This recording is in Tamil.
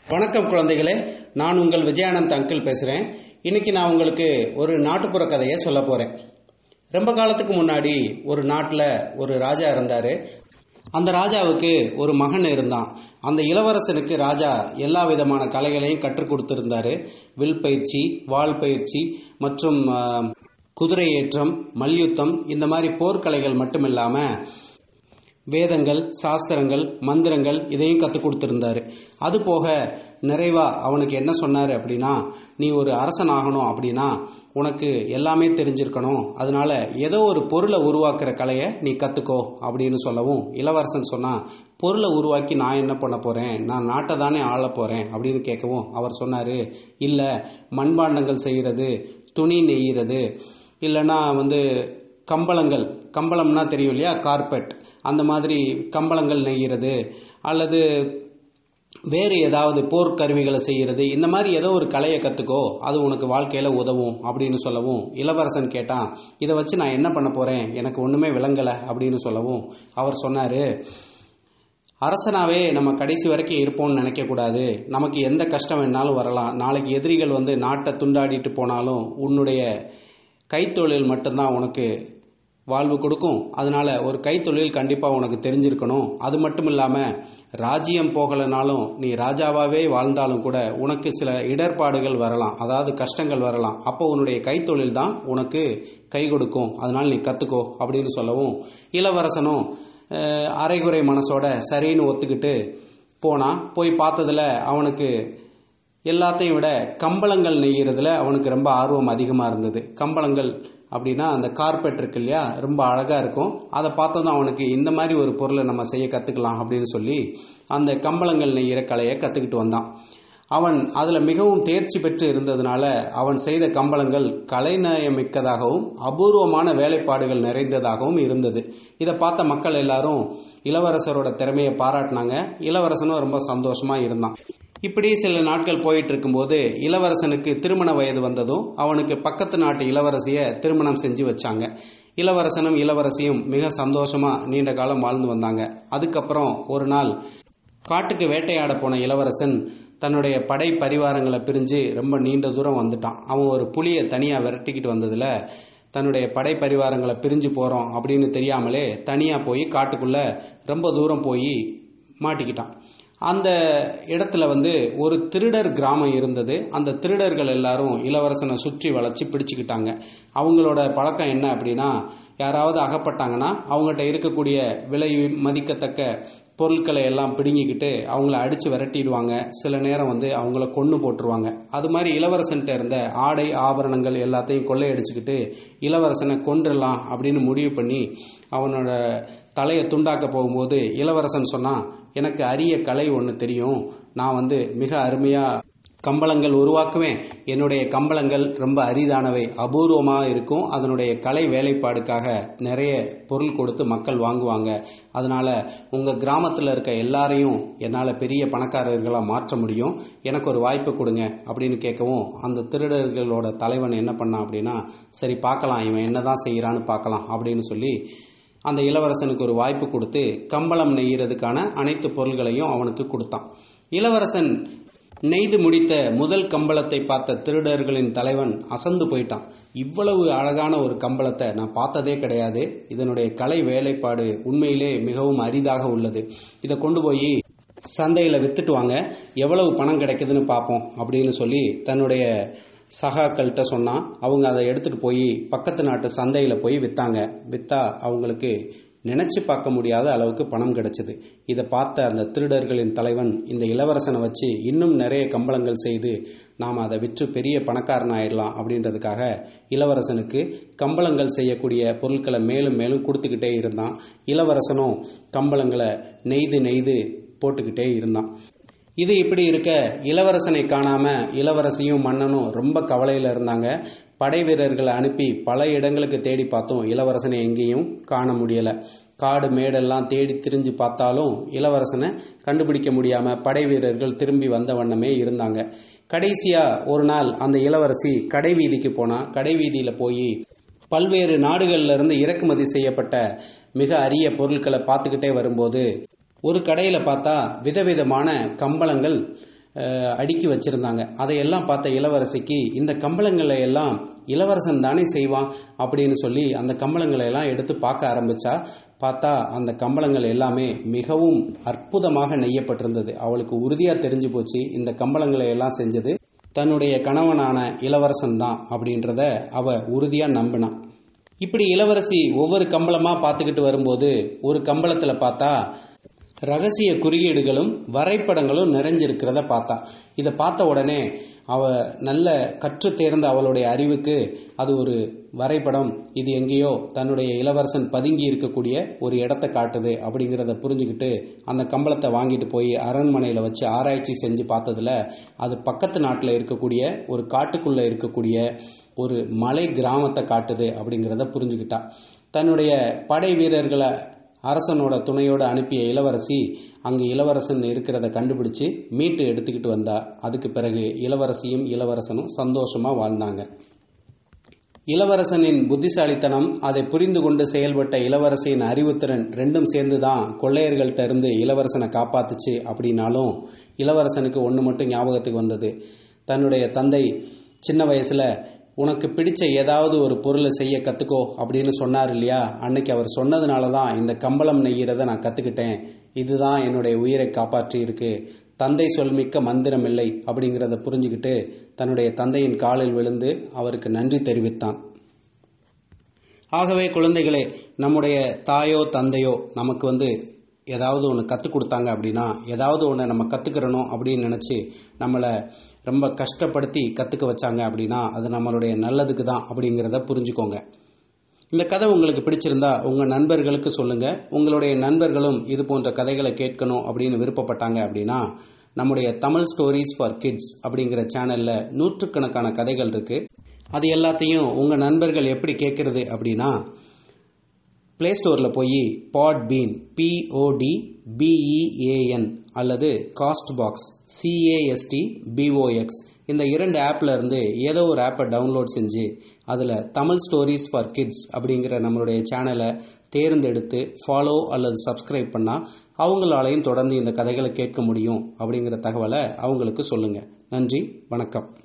வணக்கம் குழந்தைகளே நான் உங்கள் விஜயானந்த் அங்கிள் பேசுகிறேன் இன்னைக்கு நான் உங்களுக்கு ஒரு நாட்டுப்புற கதையை சொல்ல போகிறேன் ரொம்ப காலத்துக்கு முன்னாடி ஒரு நாட்டில் ஒரு ராஜா இருந்தார் அந்த ராஜாவுக்கு ஒரு மகன் இருந்தான் அந்த இளவரசனுக்கு ராஜா எல்லா விதமான கலைகளையும் கற்றுக் கொடுத்திருந்தாரு வில் பயிற்சி வாள் பயிற்சி மற்றும் ஆஹ், குதிரை ஏற்றம் மல்யுத்தம் இந்த மாதிரி போர்க்கலைகள் மட்டும் இல்லாமல் வேதங்கள் சாஸ்திரங்கள் மந்திரங்கள் இதையும் கற்றுக் கொடுத்துருந்தாரு அது போக நிறைவா அவனுக்கு என்ன சொன்னார் அப்படின்னா நீ ஒரு அரசன் ஆகணும் அப்படின்னா உனக்கு எல்லாமே தெரிஞ்சிருக்கணும் அதனால ஏதோ ஒரு பொருளை உருவாக்குற கலையை நீ கற்றுக்கோ அப்படின்னு சொல்லவும் இளவரசன் சொன்னா பொருளை உருவாக்கி நான் என்ன பண்ண போறேன் நான் நாட்டை தானே ஆள போறேன் அப்படின்னு கேட்கவும் அவர் சொன்னாரு இல்லை மண்பாண்டங்கள் செய்யறது துணி நெய்கிறது இல்லைன்னா வந்து கம்பளங்கள் கம்பளம்னா தெரியும் இல்லையா கார்பெட் அந்த மாதிரி கம்பளங்கள் நெய்கிறது அல்லது வேறு ஏதாவது போர்க்கருவிகளை செய்கிறது இந்த மாதிரி ஏதோ ஒரு கலையை கற்றுக்கோ அது உனக்கு வாழ்க்கையில் உதவும் அப்படின்னு சொல்லவும் இளவரசன் கேட்டான் இதை வச்சு நான் என்ன பண்ண போகிறேன் எனக்கு ஒன்றுமே விளங்கலை அப்படின்னு சொல்லவும் அவர் சொன்னார் அரசனாவே நம்ம கடைசி வரைக்கும் இருப்போம்னு நினைக்கக்கூடாது நமக்கு எந்த கஷ்டம் வேணாலும் வரலாம் நாளைக்கு எதிரிகள் வந்து நாட்டை துண்டாடிட்டு போனாலும் உன்னுடைய கைத்தொழில் மட்டும்தான் உனக்கு வாழ்வு கொடுக்கும் அதனால ஒரு கைத்தொழில் கண்டிப்பாக உனக்கு தெரிஞ்சிருக்கணும் அது மட்டும் இல்லாமல் ராஜ்யம் போகலைனாலும் நீ ராஜாவாகவே வாழ்ந்தாலும் கூட உனக்கு சில இடர்பாடுகள் வரலாம் அதாவது கஷ்டங்கள் வரலாம் அப்போ உன்னுடைய கைத்தொழில் தான் உனக்கு கை கொடுக்கும் அதனால் நீ கற்றுக்கோ அப்படின்னு சொல்லவும் இளவரசனும் அஹ், அரைகுறை மனசோட சரின்னு ஒத்துக்கிட்டு போனான் போய் பார்த்ததுல அவனுக்கு எல்லாத்தையும் விட கம்பளங்கள் நெய்யறதுல அவனுக்கு ரொம்ப ஆர்வம் அதிகமாக இருந்தது கம்பளங்கள் அப்படின்னா அந்த கார்பெட் இருக்கு இல்லையா ரொம்ப அழகாக இருக்கும் அதை பார்த்ததும் அவனுக்கு இந்த மாதிரி ஒரு பொருளை நம்ம செய்ய கற்றுக்கலாம் அப்படின்னு சொல்லி அந்த கம்பளங்கள் நெய்கிற கலையை கற்றுக்கிட்டு வந்தான் அவன் அதில் மிகவும் தேர்ச்சி பெற்று இருந்ததுனால அவன் செய்த கம்பளங்கள் கலைநயமிக்கதாகவும் அபூர்வமான வேலைப்பாடுகள் நிறைந்ததாகவும் இருந்தது இதை பார்த்த மக்கள் எல்லாரும் இளவரசரோட திறமையை பாராட்டினாங்க இளவரசனும் ரொம்ப சந்தோஷமா இருந்தான் இப்படி சில நாட்கள் போயிட்டு இருக்கும்போது இளவரசனுக்கு திருமண வயது வந்ததும் அவனுக்கு பக்கத்து நாட்டு இளவரசிய திருமணம் செஞ்சு வச்சாங்க இளவரசனும் இளவரசியும் மிக சந்தோஷமா நீண்ட காலம் வாழ்ந்து வந்தாங்க அதுக்கப்புறம் ஒரு நாள் காட்டுக்கு வேட்டையாட போன இளவரசன் தன்னுடைய படை பரிவாரங்களை பிரிஞ்சு ரொம்ப நீண்ட தூரம் வந்துட்டான் அவன் ஒரு புலியை தனியாக விரட்டிக்கிட்டு வந்ததுல தன்னுடைய படை பரிவாரங்களை பிரிஞ்சு போகிறோம் அப்படின்னு தெரியாமலே தனியாக போய் காட்டுக்குள்ள ரொம்ப தூரம் போய் மாட்டிக்கிட்டான் அந்த இடத்துல வந்து ஒரு திருடர் கிராமம் இருந்தது அந்த திருடர்கள் எல்லாரும் இளவரசனை சுற்றி வளைச்சு பிடிச்சுக்கிட்டாங்க அவங்களோட பழக்கம் என்ன அப்படின்னா யாராவது அகப்பட்டாங்கன்னா அவங்ககிட்ட இருக்கக்கூடிய விலை மதிக்கத்தக்க பொருட்களை எல்லாம் பிடுங்கிக்கிட்டு அவங்கள அடித்து விரட்டிடுவாங்க சில நேரம் வந்து அவங்கள கொன்று போட்டுருவாங்க அது மாதிரி இளவரசன்கிட்ட இருந்த ஆடை ஆபரணங்கள் எல்லாத்தையும் கொள்ளையடிச்சுக்கிட்டு இளவரசனை கொன்றலாம் அப்படின்னு முடிவு பண்ணி அவனோட தலையை துண்டாக்க போகும்போது இளவரசன் சொன்னான் எனக்கு அரிய கலை ஒன்று தெரியும் நான் வந்து மிக அருமையாக கம்பளங்கள் உருவாக்குவேன் என்னுடைய கம்பளங்கள் ரொம்ப அரிதானவை அபூர்வமாக இருக்கும் அதனுடைய கலை வேலைப்பாடுக்காக நிறைய பொருள் கொடுத்து மக்கள் வாங்குவாங்க அதனால உங்கள் கிராமத்தில் இருக்க எல்லாரையும் என்னால் பெரிய பணக்காரர்களாக மாற்ற முடியும் எனக்கு ஒரு வாய்ப்பு கொடுங்க அப்படின்னு கேட்கவும் அந்த திருடர்களோட தலைவன் என்ன பண்ணான் அப்படின்னா சரி பார்க்கலாம் இவன் என்னதான் செய்கிறான்னு பார்க்கலாம் அப்படின்னு சொல்லி அந்த இளவரசனுக்கு ஒரு வாய்ப்பு கொடுத்து கம்பளம் நெய்யறதுக்கான அனைத்து பொருள்களையும் அவனுக்கு கொடுத்தான் இளவரசன் நெய்து முடித்த முதல் கம்பளத்தை பார்த்த திருடர்களின் தலைவன் அசந்து போயிட்டான் இவ்வளவு அழகான ஒரு கம்பளத்தை நான் பார்த்ததே கிடையாது இதனுடைய கலை வேலைப்பாடு உண்மையிலே மிகவும் அரிதாக உள்ளது இதை கொண்டு போய் சந்தையில் வித்துட்டு வாங்க எவ்வளவு பணம் கிடைக்குதுன்னு பார்ப்போம் அப்படின்னு சொல்லி தன்னுடைய சகாக்கள்கிட்ட சொன்னான் அவங்க அதை எடுத்துட்டு போய் பக்கத்து நாட்டு சந்தையில் போய் வித்தாங்க வித்தா அவங்களுக்கு நினைச்சு பார்க்க முடியாத அளவுக்கு பணம் கிடைச்சது இதை பார்த்த அந்த திருடர்களின் தலைவன் இந்த இளவரசனை வச்சு இன்னும் நிறைய கம்பளங்கள் செய்து நாம் அதை விற்று பெரிய பணக்காரன் ஆயிடலாம் அப்படின்றதுக்காக இளவரசனுக்கு கம்பளங்கள் செய்யக்கூடிய பொருட்களை மேலும் மேலும் கொடுத்துக்கிட்டே இருந்தான் இளவரசனும் கம்பளங்களை நெய்து நெய்து போட்டுக்கிட்டே இருந்தான் இது இப்படி இருக்க இளவரசனை காணாம இளவரசியும் மன்னனும் ரொம்ப கவலையில இருந்தாங்க படை வீரர்களை அனுப்பி பல இடங்களுக்கு தேடி பார்த்தோம் இளவரசனை எங்கேயும் காண முடியல காடு மேடெல்லாம் தேடி திரிஞ்சு பார்த்தாலும் இளவரசனை கண்டுபிடிக்க முடியாம படை வீரர்கள் திரும்பி வந்த வண்ணமே இருந்தாங்க கடைசியா ஒரு நாள் அந்த இளவரசி கடை வீதிக்கு போனா கடை வீதியில போய் பல்வேறு நாடுகள்ல இருந்து இறக்குமதி செய்யப்பட்ட மிக அரிய பொருட்களை பார்த்துக்கிட்டே வரும்போது ஒரு கடையில் பார்த்தா விதவிதமான கம்பளங்கள் அஹ், அடுக்கி வச்சிருந்தாங்க அதையெல்லாம் பார்த்த இளவரசிக்கு இந்த கம்பளங்களை எல்லாம் இளவரசன் தானே செய்வான் அப்படின்னு சொல்லி அந்த கம்பளங்களை எல்லாம் எடுத்து பார்க்க ஆரம்பிச்சா பார்த்தா அந்த கம்பளங்கள் எல்லாமே மிகவும் அற்புதமாக நெய்யப்பட்டிருந்தது அவளுக்கு உறுதியாக தெரிஞ்சு போச்சு இந்த கம்பளங்களை எல்லாம் செஞ்சது தன்னுடைய கணவனான இளவரசன் தான் அப்படின்றத அவ உறுதியாக நம்பினான் இப்படி இளவரசி ஒவ்வொரு கம்பளமாக பார்த்துக்கிட்டு வரும்போது ஒரு கம்பளத்தில் பார்த்தா ரகசிய குறியீடுகளும் வரைபடங்களும் நிறைஞ்சிருக்கிறத பார்த்தா இதை பார்த்த உடனே அவ நல்ல கற்று தேர்ந்த அவளுடைய அறிவுக்கு அது ஒரு வரைபடம் இது எங்கேயோ தன்னுடைய இளவரசன் பதுங்கி இருக்கக்கூடிய ஒரு இடத்த காட்டுது அப்படிங்கிறத புரிஞ்சுக்கிட்டு அந்த கம்பளத்தை வாங்கிட்டு போய் அரண்மனையில் வச்சு ஆராய்ச்சி செஞ்சு பார்த்ததுல அது பக்கத்து நாட்டில் இருக்கக்கூடிய ஒரு காட்டுக்குள்ளே இருக்கக்கூடிய ஒரு மலை கிராமத்தை காட்டுது அப்படிங்கிறத புரிஞ்சுக்கிட்டா தன்னுடைய படை வீரர்களை அரசனோட துணையோடு அனுப்பிய இளவரசி அங்கு இளவரசன் இருக்கிறத கண்டுபிடிச்சு மீட்டு எடுத்துக்கிட்டு வந்தா அதுக்கு பிறகு இளவரசியும் இளவரசனும் சந்தோஷமா வாழ்ந்தாங்க இளவரசனின் புத்திசாலித்தனம் அதை புரிந்து கொண்டு செயல்பட்ட இளவரசியின் அறிவுத்திறன் ரெண்டும் சேர்ந்து தான் கொள்ளையர்கள்ட்ட இருந்து இளவரசனை காப்பாத்துச்சு அப்படின்னாலும் இளவரசனுக்கு ஒன்று மட்டும் ஞாபகத்துக்கு வந்தது தன்னுடைய தந்தை சின்ன வயசுல உனக்கு பிடிச்ச ஏதாவது ஒரு பொருளை செய்ய கத்துக்கோ அப்படின்னு சொன்னார் இல்லையா அன்னைக்கு அவர் சொன்னதுனால தான் இந்த கம்பளம் நெய்கிறத நான் கத்துக்கிட்டேன் இதுதான் என்னுடைய உயிரை காப்பாற்றி இருக்கு தந்தை சொல்மிக்க மந்திரம் இல்லை அப்படிங்கிறத புரிஞ்சுக்கிட்டு தன்னுடைய தந்தையின் காலில் விழுந்து அவருக்கு நன்றி தெரிவித்தான் ஆகவே குழந்தைகளே நம்முடைய தாயோ தந்தையோ நமக்கு வந்து ஏதாவது ஒன்று கற்றுக் கொடுத்தாங்க அப்படின்னா ஏதாவது ஒன்று நம்ம கற்றுக்கிறணும் அப்படின்னு நினச்சி நம்மளை ரொம்ப கஷ்டப்படுத்தி கற்றுக்க வச்சாங்க அப்படின்னா அது நம்மளுடைய நல்லதுக்கு தான் அப்படிங்கிறத புரிஞ்சுக்கோங்க இந்த கதை உங்களுக்கு பிடிச்சிருந்தா உங்கள் நண்பர்களுக்கு சொல்லுங்கள் உங்களுடைய நண்பர்களும் இது போன்ற கதைகளை கேட்கணும் அப்படின்னு விருப்பப்பட்டாங்க அப்படின்னா நம்முடைய தமிழ் ஸ்டோரிஸ் ஃபார் கிட்ஸ் அப்படிங்கிற சேனலில் நூற்றுக்கணக்கான கதைகள் இருக்குது அது எல்லாத்தையும் உங்கள் நண்பர்கள் எப்படி கேட்குறது அப்படின்னா ப்ளே ஸ்டோரில் போய் பாட் பீன் பிஓடி பிஇஏஎன் அல்லது காஸ்ட் பாக்ஸ் சிஏஎஸ்டி பிஓஎக்ஸ் இந்த இரண்டு ஆப்ல இருந்து ஏதோ ஒரு ஆப்பை டவுன்லோட் செஞ்சு அதில் தமிழ் ஸ்டோரிஸ் ஃபார் கிட்ஸ் அப்படிங்கிற நம்மளுடைய சேனலை தேர்ந்தெடுத்து ஃபாலோ அல்லது சப்ஸ்கிரைப் பண்ணால் அவங்களாலையும் தொடர்ந்து இந்த கதைகளை கேட்க முடியும் அப்படிங்கிற தகவலை அவங்களுக்கு சொல்லுங்கள் நன்றி வணக்கம்